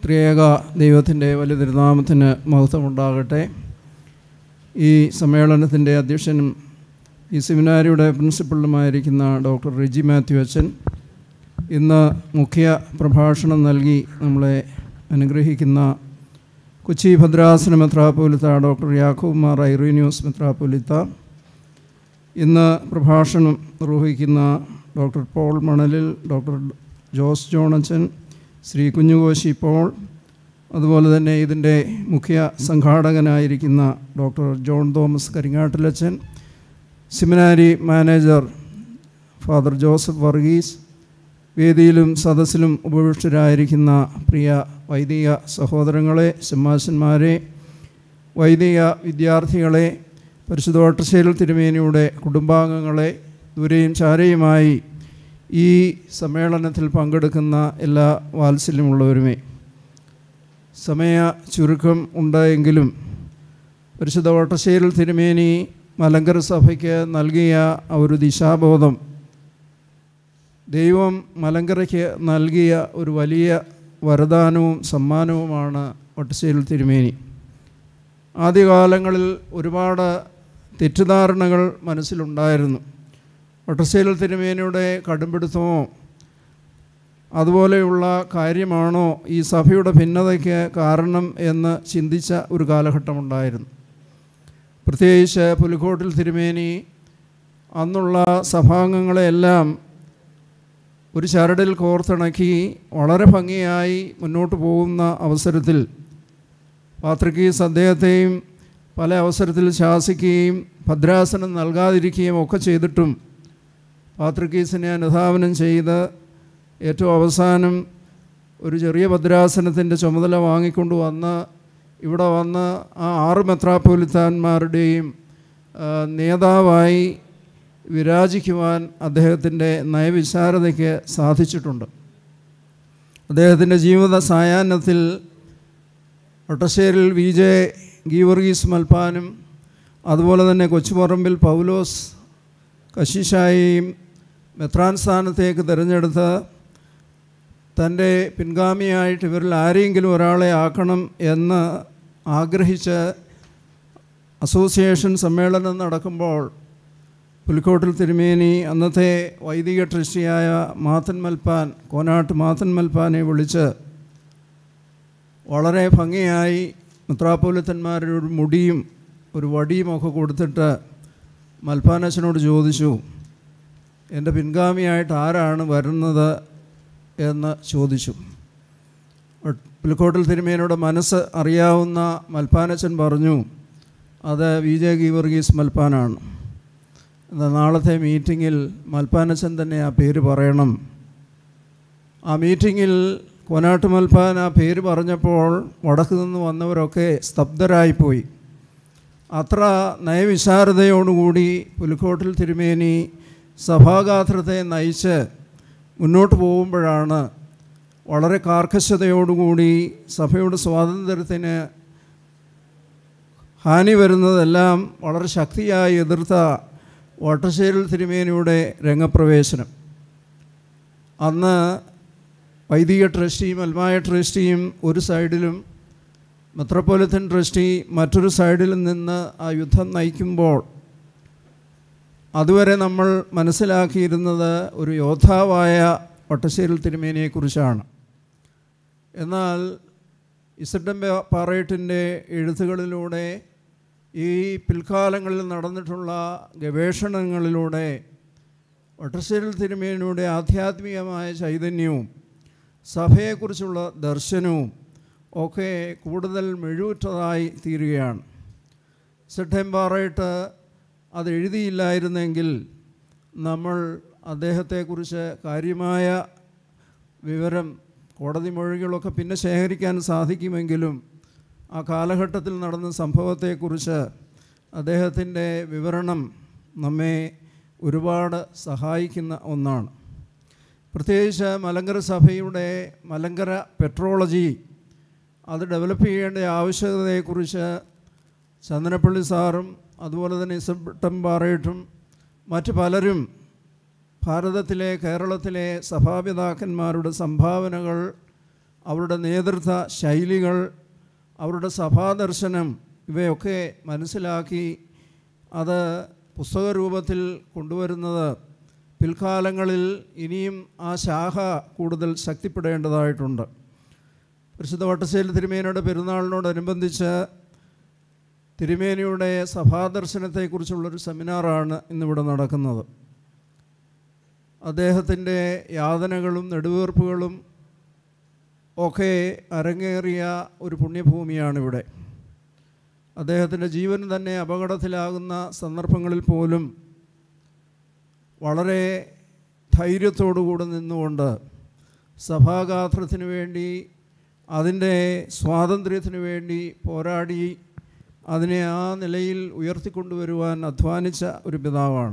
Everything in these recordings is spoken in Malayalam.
ത്രിയേക ദൈവത്തിൻ്റെ വലിയ തിരുനാമത്തിന് മഹത്വമുണ്ടാകട്ടെ ഈ സമ്മേളനത്തിൻ്റെ അധ്യക്ഷനും ഈ സെമിനാരിയുടെ പ്രിൻസിപ്പളുമായിരിക്കുന്ന ഡോക്ടർ റിജി മാത്യു അച്ഛൻ ഇന്ന് മുഖ്യ പ്രഭാഷണം നൽകി നമ്മളെ അനുഗ്രഹിക്കുന്ന കൊച്ചി ഭദ്രാസന മെത്രാപ്പോലിത്ത ഡോക്ടർ യാക്കൂബ് മാർ ഐറീനിയോസ് മെത്രാപ്പോലിത്ത ഇന്ന് പ്രഭാഷണം നിർവഹിക്കുന്ന ഡോക്ടർ പോൾ മണലിൽ ഡോക്ടർ ജോസ് ജോണച്ചൻ ശ്രീ കുഞ്ഞുകോശി പോൾ അതുപോലെ തന്നെ ഇതിൻ്റെ മുഖ്യ സംഘാടകനായിരിക്കുന്ന ഡോക്ടർ ജോൺ തോമസ് കരിങ്ങാട്ടിലച്ചൻ സെമിനാരി മാനേജർ ഫാദർ ജോസഫ് വർഗീസ് വേദിയിലും സദസ്സിലും ഉപവിഷ്ടരായിരിക്കുന്ന പ്രിയ വൈദിക സഹോദരങ്ങളെ ശമാശന്മാരെ വൈദിക വിദ്യാർത്ഥികളെ പരിശുദ്ധ ഓട്ടശ്ശേരിൽ തിരുമേനിയുടെ കുടുംബാംഗങ്ങളെ ദൂരെയും ചാരയുമായി ഈ സമ്മേളനത്തിൽ പങ്കെടുക്കുന്ന എല്ലാ വാത്സല്യമുള്ളവരുമേ സമയ ചുരുക്കം ഉണ്ടായെങ്കിലും പരിശുദ്ധ ഓട്ടശ്ശേരിൽ തിരുമേനി മലങ്കര സഭയ്ക്ക് നൽകിയ ആ ഒരു ദിശാബോധം ദൈവം മലങ്കരയ്ക്ക് നൽകിയ ഒരു വലിയ വരദാനവും സമ്മാനവുമാണ് ഒട്ടശ്ശേരിൽ തിരുമേനി ആദ്യകാലങ്ങളിൽ ഒരുപാട് തെറ്റിദ്ധാരണകൾ മനസ്സിലുണ്ടായിരുന്നു ഒട്ടശ്ശേരിൽ തിരുമേനിയുടെ കടുംപിടുത്തമോ അതുപോലെയുള്ള കാര്യമാണോ ഈ സഭയുടെ ഭിന്നതയ്ക്ക് കാരണം എന്ന് ചിന്തിച്ച ഒരു കാലഘട്ടമുണ്ടായിരുന്നു പ്രത്യേകിച്ച് പുലിക്കോട്ടിൽ തിരുമേനി അന്നുള്ള സഭാംഗങ്ങളെയെല്ലാം ഒരു ചരടിൽ കോർത്തിണക്കി വളരെ ഭംഗിയായി മുന്നോട്ട് പോകുന്ന അവസരത്തിൽ പാത്രികീസ് അദ്ദേഹത്തെയും പല അവസരത്തിൽ ശാസിക്കുകയും ഭദ്രാസനം നൽകാതിരിക്കുകയും ഒക്കെ ചെയ്തിട്ടും പാത്രികീസിനെ അനുധാവനം ചെയ്ത് ഏറ്റവും അവസാനം ഒരു ചെറിയ ഭദ്രാസനത്തിൻ്റെ ചുമതല വാങ്ങിക്കൊണ്ട് വന്ന് ഇവിടെ വന്ന് ആ ആറ് മെത്രാപ്പോലിത്താന്മാരുടെയും നേതാവായി വിരാജിക്കുവാൻ അദ്ദേഹത്തിൻ്റെ നയവിശാരതയ്ക്ക് സാധിച്ചിട്ടുണ്ട് അദ്ദേഹത്തിൻ്റെ ജീവിത സായാഹ്നത്തിൽ ഒട്ടശ്ശേരിൽ വി ജെ ഗീവർഗീസ് മൽപ്പാനും അതുപോലെ തന്നെ കൊച്ചുപറമ്പിൽ പൗലോസ് കശിഷായെയും മെത്രാൻ സ്ഥാനത്തേക്ക് തിരഞ്ഞെടുത്ത് തൻ്റെ പിൻഗാമിയായിട്ട് ഇവരിൽ ആരെങ്കിലും ഒരാളെ ആക്കണം എന്ന് ആഗ്രഹിച്ച് അസോസിയേഷൻ സമ്മേളനം നടക്കുമ്പോൾ പുലിക്കോട്ടിൽ തിരുമേനി അന്നത്തെ വൈദിക ട്രസ്റ്റിയായ മാത്തൻ മൽപ്പാൻ കോനാട്ട് മാത്തൻ മൽപ്പാനെ വിളിച്ച് വളരെ ഭംഗിയായി മിത്രാപോലിത്തന്മാരുടെ ഒരു മുടിയും ഒരു വടിയും ഒക്കെ കൊടുത്തിട്ട് മൽപ്പാനച്ചനോട് ചോദിച്ചു എൻ്റെ പിൻഗാമിയായിട്ട് ആരാണ് വരുന്നത് എന്ന് ചോദിച്ചു പുലിക്കോട്ടിൽ തിരുമേനയുടെ മനസ്സ് അറിയാവുന്ന മൽപ്പാനച്ചൻ പറഞ്ഞു അത് വി ജെ ഗീവർഗീസ് മൽപ്പാനാണ് എന്നാൽ നാളത്തെ മീറ്റിങ്ങിൽ മൽപ്പാനച്ചൻ തന്നെ ആ പേര് പറയണം ആ മീറ്റിങ്ങിൽ കൊനാട്ട് മൽപ്പാൻ ആ പേര് പറഞ്ഞപ്പോൾ വടക്ക് നിന്ന് വന്നവരൊക്കെ സ്തബ്ധരായിപ്പോയി അത്ര നയവിശാരതയോടുകൂടി പുലിക്കോട്ടിൽ തിരുമേനി സഭാഗാത്രത്തെ നയിച്ച് മുന്നോട്ട് പോകുമ്പോഴാണ് വളരെ കാർക്കശതയോടുകൂടി സഭയുടെ സ്വാതന്ത്ര്യത്തിന് ഹാനി വരുന്നതെല്ലാം വളരെ ശക്തിയായി എതിർത്ത വട്ടശ്ശേരിൽ തിരുമേനിയുടെ രംഗപ്രവേശനം അന്ന് വൈദിക ട്രസ്റ്റിയും അൽമായ ട്രസ്റ്റിയും ഒരു സൈഡിലും മെത്രോപൊലിത്തൻ ട്രസ്റ്റി മറ്റൊരു സൈഡിൽ നിന്ന് ആ യുദ്ധം നയിക്കുമ്പോൾ അതുവരെ നമ്മൾ മനസ്സിലാക്കിയിരുന്നത് ഒരു യോദ്ധാവായ വട്ടശ്ശേരിൽ തിരുമേനിയെക്കുറിച്ചാണ് എന്നാൽ ഇസഡം പാറേട്ടിൻ്റെ എഴുത്തുകളിലൂടെ ഈ പിൽക്കാലങ്ങളിൽ നടന്നിട്ടുള്ള ഗവേഷണങ്ങളിലൂടെ വട്ടശ്ശേരിൽ തിരുമേനിയുടെ ആധ്യാത്മികമായ ചൈതന്യവും സഭയെക്കുറിച്ചുള്ള ദർശനവും ഒക്കെ കൂടുതൽ മെഴുറ്റതായി തീരുകയാണ് സെപ്റ്റംബറായിട്ട് അത് എഴുതിയില്ലായിരുന്നെങ്കിൽ നമ്മൾ അദ്ദേഹത്തെക്കുറിച്ച് കാര്യമായ വിവരം കോടതി മൊഴികളൊക്കെ പിന്നെ ശേഖരിക്കാൻ സാധിക്കുമെങ്കിലും ആ കാലഘട്ടത്തിൽ നടന്ന സംഭവത്തെക്കുറിച്ച് അദ്ദേഹത്തിൻ്റെ വിവരണം നമ്മെ ഒരുപാട് സഹായിക്കുന്ന ഒന്നാണ് പ്രത്യേകിച്ച് മലങ്കര സഭയുടെ മലങ്കര പെട്രോളജി അത് ഡെവലപ്പ് ചെയ്യേണ്ട ആവശ്യകതയെക്കുറിച്ച് ചന്ദനപ്പള്ളി സാറും അതുപോലെ തന്നെ ഇസട്ടം പാറയിട്ടും മറ്റ് പലരും ഭാരതത്തിലെ കേരളത്തിലെ സഭാപിതാക്കന്മാരുടെ സംഭാവനകൾ അവരുടെ നേതൃത്വ ശൈലികൾ അവരുടെ സഭാദർശനം ഇവയൊക്കെ മനസ്സിലാക്കി അത് പുസ്തകരൂപത്തിൽ കൊണ്ടുവരുന്നത് പിൽക്കാലങ്ങളിൽ ഇനിയും ആ ശാഖ കൂടുതൽ ശക്തിപ്പെടേണ്ടതായിട്ടുണ്ട് പരിശുദ്ധ വട്ടശ്ശേരി തിരുമേനിയുടെ പെരുന്നാളിനോടനുബന്ധിച്ച് തിരുമേനിയുടെ സഭാദർശനത്തെക്കുറിച്ചുള്ളൊരു സെമിനാറാണ് ഇന്നിവിടെ നടക്കുന്നത് അദ്ദേഹത്തിൻ്റെ യാതനകളും നെടുവീർപ്പുകളും ഒക്കെ അരങ്ങേറിയ ഒരു പുണ്യഭൂമിയാണിവിടെ അദ്ദേഹത്തിൻ്റെ ജീവൻ തന്നെ അപകടത്തിലാകുന്ന സന്ദർഭങ്ങളിൽ പോലും വളരെ ധൈര്യത്തോടുകൂടി നിന്നുകൊണ്ട് സഭാഗാത്രത്തിന് വേണ്ടി അതിൻ്റെ സ്വാതന്ത്ര്യത്തിന് വേണ്ടി പോരാടി അതിനെ ആ നിലയിൽ ഉയർത്തിക്കൊണ്ടുവരുവാൻ അധ്വാനിച്ച ഒരു പിതാവാണ്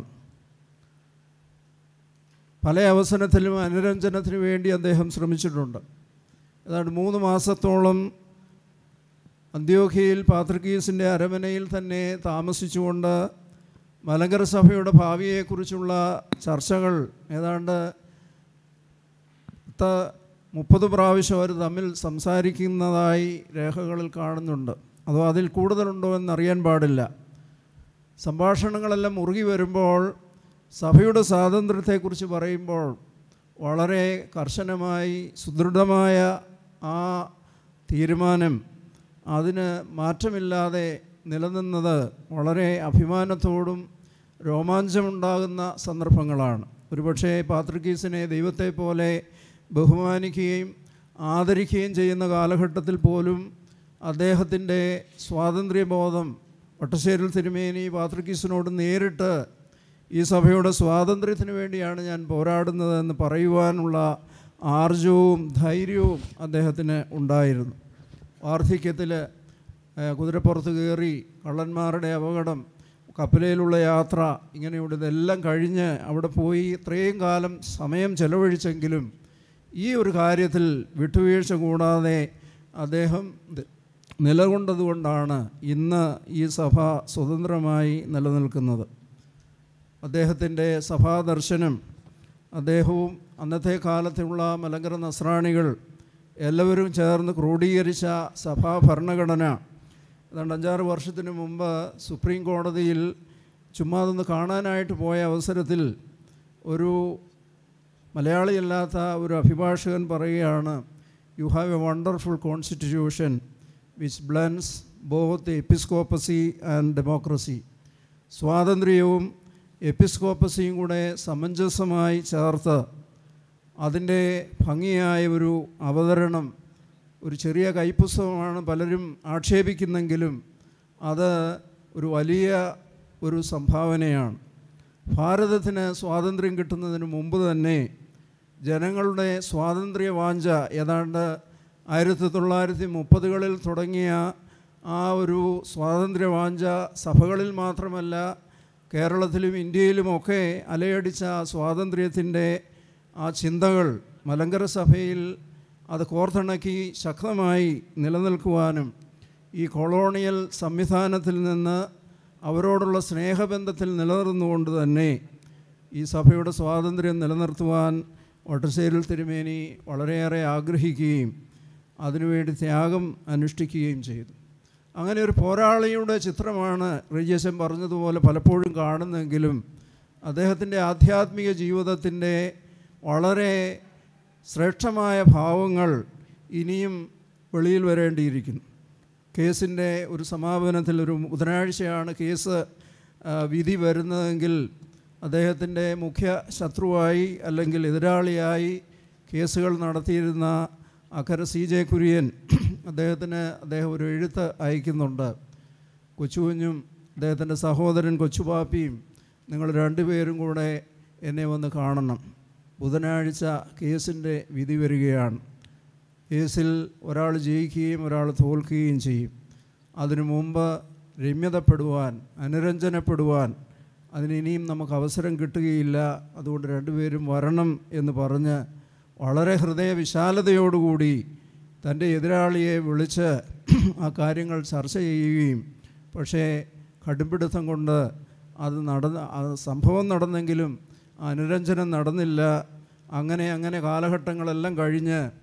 പല അവസരത്തിലും അനുരഞ്ജനത്തിന് വേണ്ടി അദ്ദേഹം ശ്രമിച്ചിട്ടുണ്ട് ഏതാണ്ട് മൂന്ന് മാസത്തോളം അന്ത്യോഖ്യയിൽ പാത്രികീസിൻ്റെ അരമനയിൽ തന്നെ താമസിച്ചുകൊണ്ട് മലങ്കര സഭയുടെ ഭാവിയെക്കുറിച്ചുള്ള ചർച്ചകൾ ഏതാണ്ട് പത്ത് മുപ്പത് പ്രാവശ്യം അവർ തമ്മിൽ സംസാരിക്കുന്നതായി രേഖകളിൽ കാണുന്നുണ്ട് അതോ അതിൽ കൂടുതലുണ്ടോ എന്നറിയാൻ പാടില്ല സംഭാഷണങ്ങളെല്ലാം മുറുകി വരുമ്പോൾ സഭയുടെ സ്വാതന്ത്ര്യത്തെക്കുറിച്ച് പറയുമ്പോൾ വളരെ കർശനമായി സുദൃഢമായ ആ തീരുമാനം അതിന് മാറ്റമില്ലാതെ നിലനിന്നത് വളരെ അഭിമാനത്തോടും രോമാഞ്ചമുണ്ടാകുന്ന സന്ദർഭങ്ങളാണ് ഒരുപക്ഷെ പാത്രിക്കീസിനെ ദൈവത്തെ പോലെ ബഹുമാനിക്കുകയും ആദരിക്കുകയും ചെയ്യുന്ന കാലഘട്ടത്തിൽ പോലും അദ്ദേഹത്തിൻ്റെ സ്വാതന്ത്ര്യബോധം വട്ടശ്ശേരിൽ തിരുമേനി പാത്രിക്കീസിനോട് നേരിട്ട് ഈ സഭയുടെ സ്വാതന്ത്ര്യത്തിന് വേണ്ടിയാണ് ഞാൻ പോരാടുന്നത് എന്ന് പറയുവാനുള്ള ആർജവും ധൈര്യവും അദ്ദേഹത്തിന് ഉണ്ടായിരുന്നു വാർദ്ധക്യത്തിൽ കുതിരപ്പുറത്ത് കയറി കള്ളന്മാരുടെ അപകടം കപ്പലയിലുള്ള യാത്ര ഇങ്ങനെയുള്ള ഇതെല്ലാം കഴിഞ്ഞ് അവിടെ പോയി ഇത്രയും കാലം സമയം ചെലവഴിച്ചെങ്കിലും ഈ ഒരു കാര്യത്തിൽ വിട്ടുവീഴ്ച കൂടാതെ അദ്ദേഹം നിലകൊണ്ടതുകൊണ്ടാണ് ഇന്ന് ഈ സഭ സ്വതന്ത്രമായി നിലനിൽക്കുന്നത് അദ്ദേഹത്തിൻ്റെ സഭാദർശനം അദ്ദേഹവും അന്നത്തെ കാലത്തുള്ള മലങ്കര നസ്രാണികൾ എല്ലാവരും ചേർന്ന് ക്രോഡീകരിച്ച സഭാ ഭരണഘടന ഏതാണ്ട് അഞ്ചാറ് വർഷത്തിന് മുമ്പ് സുപ്രീം കോടതിയിൽ ചുമ്മാ അതൊന്ന് കാണാനായിട്ട് പോയ അവസരത്തിൽ ഒരു മലയാളിയല്ലാത്ത ഒരു അഭിഭാഷകൻ പറയുകയാണ് you have a wonderful constitution which blends both episcopacy and democracy സ്വാതന്ത്ര്യവും എപ്പിസ്കോപ്പസിയും കൂടെ സമഞ്ജസമായി ചേർത്ത് അതിൻ്റെ ഭംഗിയായ ഒരു അവതരണം ഒരു ചെറിയ കൈപ്പുസ്തകമാണ് പലരും ആക്ഷേപിക്കുന്നെങ്കിലും അത് ഒരു വലിയ ഒരു സംഭാവനയാണ് ഭാരതത്തിന് സ്വാതന്ത്ര്യം കിട്ടുന്നതിന് മുമ്പ് തന്നെ ജനങ്ങളുടെ സ്വാതന്ത്ര്യ വാഞ്ച ഏതാണ്ട് ആയിരത്തി തൊള്ളായിരത്തി മുപ്പതുകളിൽ തുടങ്ങിയ ആ ഒരു സ്വാതന്ത്ര്യ വാഞ്ച സഭകളിൽ മാത്രമല്ല കേരളത്തിലും ഇന്ത്യയിലുമൊക്കെ അലയടിച്ച സ്വാതന്ത്ര്യത്തിൻ്റെ ആ ചിന്തകൾ മലങ്കര സഭയിൽ അത് കോർത്തിണക്കി ശക്തമായി നിലനിൽക്കുവാനും ഈ കൊളോണിയൽ സംവിധാനത്തിൽ നിന്ന് അവരോടുള്ള സ്നേഹബന്ധത്തിൽ നിലനിർന്നുകൊണ്ട് തന്നെ ഈ സഭയുടെ സ്വാതന്ത്ര്യം നിലനിർത്തുവാൻ വട്ടശ്ശേരിൽ തിരുമേനി വളരെയേറെ ആഗ്രഹിക്കുകയും അതിനുവേണ്ടി ത്യാഗം അനുഷ്ഠിക്കുകയും ചെയ്തു അങ്ങനെ ഒരു പോരാളിയുടെ ചിത്രമാണ് റീജേശൻ പറഞ്ഞതുപോലെ പലപ്പോഴും കാണുന്നെങ്കിലും അദ്ദേഹത്തിൻ്റെ ആധ്യാത്മിക ജീവിതത്തിൻ്റെ വളരെ ശ്രേഷ്ഠമായ ഭാവങ്ങൾ ഇനിയും വെളിയിൽ വരേണ്ടിയിരിക്കുന്നു കേസിൻ്റെ ഒരു സമാപനത്തിൽ ഒരു ബുധനാഴ്ചയാണ് കേസ് വിധി വരുന്നതെങ്കിൽ അദ്ദേഹത്തിൻ്റെ മുഖ്യ ശത്രുവായി അല്ലെങ്കിൽ എതിരാളിയായി കേസുകൾ നടത്തിയിരുന്ന അക്കര സി ജെ കുര്യൻ അദ്ദേഹത്തിന് അദ്ദേഹം ഒരു എഴുത്ത് അയക്കുന്നുണ്ട് കൊച്ചുകുഞ്ഞും അദ്ദേഹത്തിൻ്റെ സഹോദരൻ കൊച്ചുപാപ്പിയും നിങ്ങൾ രണ്ടുപേരും കൂടെ എന്നെ വന്ന് കാണണം ബുധനാഴ്ച കേസിൻ്റെ വിധി വരികയാണ് കേസിൽ ഒരാൾ ജയിക്കുകയും ഒരാൾ തോൽക്കുകയും ചെയ്യും അതിനു മുമ്പ് രമ്യതപ്പെടുവാൻ അനുരഞ്ജനപ്പെടുവാൻ അതിന് ഇനിയും നമുക്ക് അവസരം കിട്ടുകയില്ല അതുകൊണ്ട് രണ്ടുപേരും വരണം എന്ന് പറഞ്ഞ് വളരെ ഹൃദയവിശാലതയോടുകൂടി തൻ്റെ എതിരാളിയെ വിളിച്ച് ആ കാര്യങ്ങൾ ചർച്ച ചെയ്യുകയും പക്ഷേ കടുംപിടുത്തം കൊണ്ട് അത് നടന്ന അത് സംഭവം നടന്നെങ്കിലും അനുരഞ്ജനം നടന്നില്ല അങ്ങനെ അങ്ങനെ കാലഘട്ടങ്ങളെല്ലാം കഴിഞ്ഞ്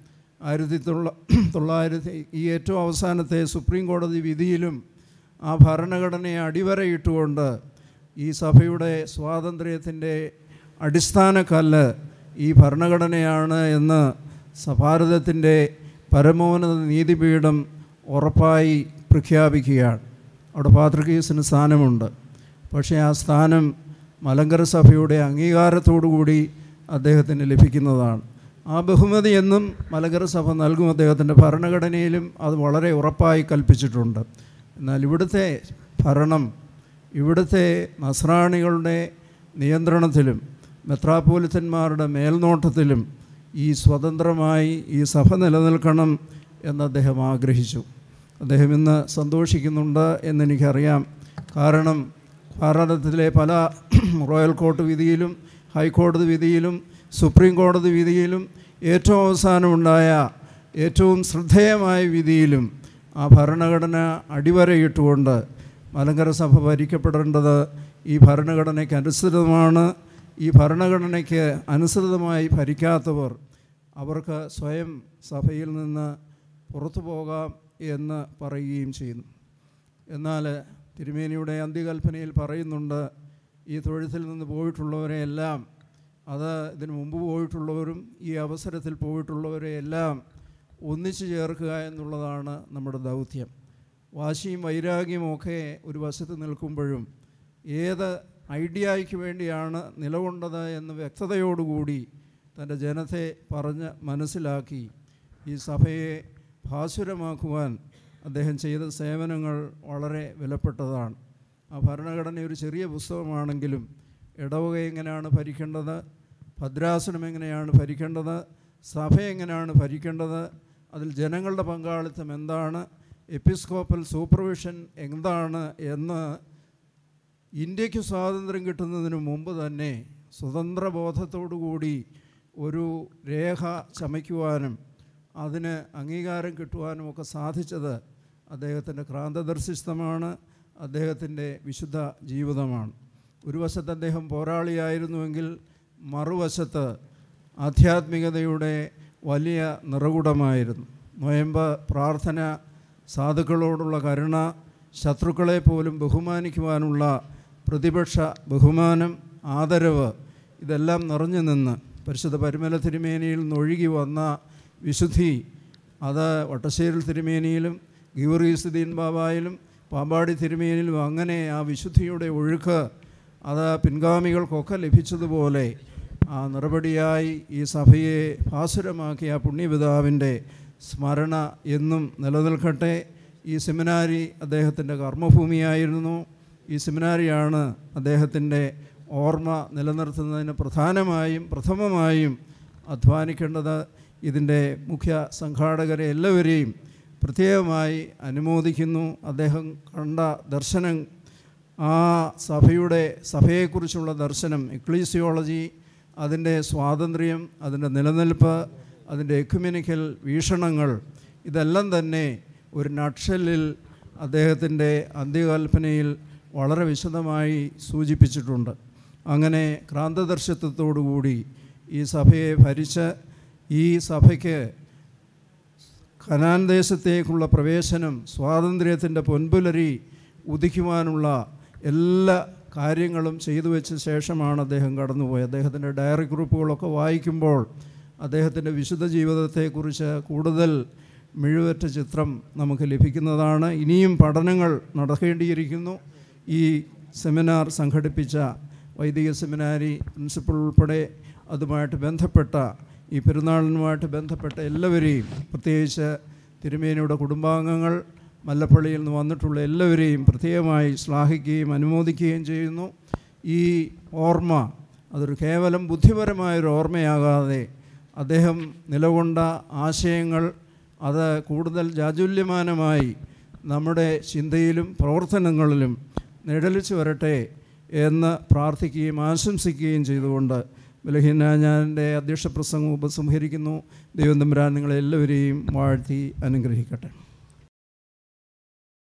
ആയിരത്തി തൊള്ള തൊള്ളായിരത്തി ഈ ഏറ്റവും അവസാനത്തെ സുപ്രീം കോടതി വിധിയിലും ആ ഭരണഘടനയെ അടിവരയിട്ടുകൊണ്ട് ഈ സഭയുടെ സ്വാതന്ത്ര്യത്തിൻ്റെ അടിസ്ഥാന കല്ല് ഈ ഭരണഘടനയാണ് എന്ന് സ- ഭാരതത്തിൻ്റെ പരമോന്നത നീതിപീഠം ഉറപ്പായി പ്രഖ്യാപിക്കുകയാണ് അവിടെ പാത്രികീസിന് സ്ഥാനമുണ്ട് പക്ഷേ ആ സ്ഥാനം മലങ്കര സഭയുടെ അംഗീകാരത്തോടുകൂടി അദ്ദേഹത്തിന് ലഭിക്കുന്നതാണ് ആ ബഹുമതി എന്നും മലങ്കര സഭ നൽകും അദ്ദേഹത്തിൻ്റെ ഭരണഘടനയിലും അത് വളരെ ഉറപ്പായി കൽപ്പിച്ചിട്ടുണ്ട് എന്നാൽ ഇവിടുത്തെ ഭരണം ഇവിടുത്തെ നസ്രാണികളുടെ നിയന്ത്രണത്തിലും മെത്രാപ്പോലിത്തന്മാരുടെ മേൽനോട്ടത്തിലും ഈ സ്വതന്ത്രമായി ഈ സഭ നിലനിൽക്കണം എന്ന് അദ്ദേഹം ആഗ്രഹിച്ചു അദ്ദേഹം ഇന്ന് സന്തോഷിക്കുന്നുണ്ട് എന്നെനിക്കറിയാം കാരണം ഭാരതത്തിലെ പല റോയൽ കോർട്ട് വിധിയിലും ഹൈക്കോടതി വിധിയിലും സുപ്രീം കോടതി വിധിയിലും ഏറ്റവും അവസാനമുണ്ടായ ഏറ്റവും ശ്രദ്ധേയമായ വിധിയിലും ആ ഭരണഘടന അടിവരയിട്ടുകൊണ്ട് മലങ്കര സഭ ഭരിക്കപ്പെടേണ്ടത് ഈ ഭരണഘടനയ്ക്ക് അനുസൃതമാണ് ഈ ഭരണഘടനയ്ക്ക് അനുസൃതമായി ഭരിക്കാത്തവർ അവർക്ക് സ്വയം സഭയിൽ നിന്ന് പുറത്തു പോകാം എന്ന് പറയുകയും ചെയ്യുന്നു എന്നാൽ തിരുമേനിയുടെ അന്ത്യകൽപ്പനയിൽ പറയുന്നുണ്ട് ഈ തൊഴുത്തിൽ നിന്ന് പോയിട്ടുള്ളവരെ എല്ലാം അത് ഇതിനു മുമ്പ് പോയിട്ടുള്ളവരും ഈ അവസരത്തിൽ പോയിട്ടുള്ളവരെ എല്ലാം ഒന്നിച്ചു ചേർക്കുക എന്നുള്ളതാണ് നമ്മുടെ ദൗത്യം വാശിയും വൈരാഗ്യവും ഒക്കെ ഒരു വശത്ത് നിൽക്കുമ്പോഴും ഏത് ഐഡിയയ്ക്ക് വേണ്ടിയാണ് നിലകൊണ്ടത് എന്ന് വ്യക്തതയോടുകൂടി തൻ്റെ ജനത്തെ പറഞ്ഞ് മനസ്സിലാക്കി ഈ സഭയെ ഭാസുരമാക്കുവാൻ അദ്ദേഹം ചെയ്ത സേവനങ്ങൾ വളരെ വിലപ്പെട്ടതാണ് ആ ഭരണഘടന ഒരു ചെറിയ പുസ്തകമാണെങ്കിലും ഇടവക എങ്ങനെയാണ് ഭരിക്കേണ്ടത് ഭദ്രാസനം എങ്ങനെയാണ് ഭരിക്കേണ്ടത് സഭ എങ്ങനെയാണ് ഭരിക്കേണ്ടത് അതിൽ ജനങ്ങളുടെ പങ്കാളിത്തം എന്താണ് എപ്പിസ്കോപ്പൽ സൂപ്പർവിഷൻ എന്താണ് എന്ന് ഇന്ത്യക്ക് സ്വാതന്ത്ര്യം കിട്ടുന്നതിന് മുമ്പ് തന്നെ സ്വതന്ത്ര ബോധത്തോടുകൂടി ഒരു രേഖ ചമയ്ക്കുവാനും അതിന് അംഗീകാരം കിട്ടുവാനും ഒക്കെ സാധിച്ചത് അദ്ദേഹത്തിൻ്റെ ക്രാന്തദർശിത്വമാണ് അദ്ദേഹത്തിൻ്റെ വിശുദ്ധ ജീവിതമാണ് ഒരു വശത്ത് അദ്ദേഹം പോരാളിയായിരുന്നുവെങ്കിൽ മറുവശത്ത് ആധ്യാത്മികതയുടെ വലിയ നിറകുടമായിരുന്നു നൊയമ്പ് പ്രാർത്ഥന സാധുക്കളോടുള്ള കരുണ ശത്രുക്കളെ പോലും ബഹുമാനിക്കുവാനുള്ള പ്രതിപക്ഷ ബഹുമാനം ആദരവ് ഇതെല്ലാം നിറഞ്ഞു നിന്ന് പരിശുദ്ധ പരിമല തിരുമേനിയിൽ നിന്നൊഴുകി വന്ന വിശുദ്ധി അത് വട്ടശ്ശേരിൽ തിരുമേനിയിലും ഗീവറീസുദ്ദീൻ ബാബായിലും പാമ്പാടി തിരുമേനിയിലും അങ്ങനെ ആ വിശുദ്ധിയുടെ ഒഴുക്ക് അത് പിൻഗാമികൾക്കൊക്കെ ലഭിച്ചതുപോലെ ആ നിറപടിയായി ഈ സഭയെ ഭാസുരമാക്കിയ പുണ്യപിതാവിൻ്റെ സ്മരണ എന്നും നിലനിൽക്കട്ടെ ഈ സെമിനാരി അദ്ദേഹത്തിൻ്റെ കർമ്മഭൂമിയായിരുന്നു ഈ സെമിനാരിയാണ് അദ്ദേഹത്തിൻ്റെ ഓർമ്മ നിലനിർത്തുന്നതിന് പ്രധാനമായും പ്രഥമമായും അധ്വാനിക്കേണ്ടത് ഇതിൻ്റെ മുഖ്യ സംഘാടകരെ എല്ലാവരെയും പ്രത്യേകമായി അനുമോദിക്കുന്നു അദ്ദേഹം കണ്ട ദർശനം ആ സഭയുടെ സഭയെക്കുറിച്ചുള്ള ദർശനം എക്ലീസിയോളജി അതിൻ്റെ സ്വാതന്ത്ര്യം അതിൻ്റെ നിലനിൽപ്പ് അതിൻ്റെ എക്യുമെനിക്കൽ വീക്ഷണങ്ങൾ ഇതെല്ലാം തന്നെ ഒരു നട്ഷലിൽ അദ്ദേഹത്തിൻ്റെ അന്ത്യകൽപ്പനയിൽ വളരെ വിശദമായി സൂചിപ്പിച്ചിട്ടുണ്ട് അങ്ങനെ ക്രാന്തദർശിത്വത്തോടുകൂടി ഈ സഭയെ ഭരിച്ച് ഈ സഭയ്ക്ക് ഖനാൻ ദേശത്തേക്കുള്ള പ്രവേശനം സ്വാതന്ത്ര്യത്തിൻ്റെ പൊൻപുലരി ഉദിക്കുവാനുള്ള എല്ലാ കാര്യങ്ങളും ചെയ്തു വെച്ച ശേഷമാണ് അദ്ദേഹം കടന്നുപോയത് അദ്ദേഹത്തിൻ്റെ ഡയറി കുറിപ്പുകളൊക്കെ വായിക്കുമ്പോൾ അദ്ദേഹത്തിൻ്റെ വിശുദ്ധ ജീവിതത്തെക്കുറിച്ച് കൂടുതൽ മിഴുവറ്റ ചിത്രം നമുക്ക് ലഭിക്കുന്നതാണ് ഇനിയും പഠനങ്ങൾ നടക്കേണ്ടിയിരിക്കുന്നു ഈ സെമിനാർ സംഘടിപ്പിച്ച വൈദിക സെമിനാരി പ്രിൻസിപ്പൽ ഉൾപ്പെടെ അതുമായിട്ട് ബന്ധപ്പെട്ട ഈ പെരുന്നാളിനുമായിട്ട് ബന്ധപ്പെട്ട എല്ലാവരെയും പ്രത്യേകിച്ച് തിരുമേനിയുടെ കുടുംബാംഗങ്ങൾ മല്ലപ്പള്ളിയിൽ നിന്ന് വന്നിട്ടുള്ള എല്ലാവരെയും പ്രത്യേകമായി ശ്ലാഘിക്കുകയും അനുമോദിക്കുകയും ചെയ്യുന്നു ഈ ഓർമ്മ അതൊരു കേവലം ബുദ്ധിപരമായൊരു ഓർമ്മയാകാതെ അദ്ദേഹം നിലകൊണ്ട ആശയങ്ങൾ അത് കൂടുതൽ ജാജുല്യമാനമായി നമ്മുടെ ചിന്തയിലും പ്രവർത്തനങ്ങളിലും നിഴലിച്ചു വരട്ടെ എന്ന് പ്രാർത്ഥിക്കുകയും ആശംസിക്കുകയും ചെയ്തുകൊണ്ട് ബലഹീന ഞാൻ എൻ്റെ അധ്യക്ഷ പ്രസംഗം ഉപസംഹരിക്കുന്നു ദൈവം തമ്പുരാൻ നിങ്ങളെല്ലാവരെയും വാഴ്ത്തി അനുഗ്രഹിക്കട്ടെ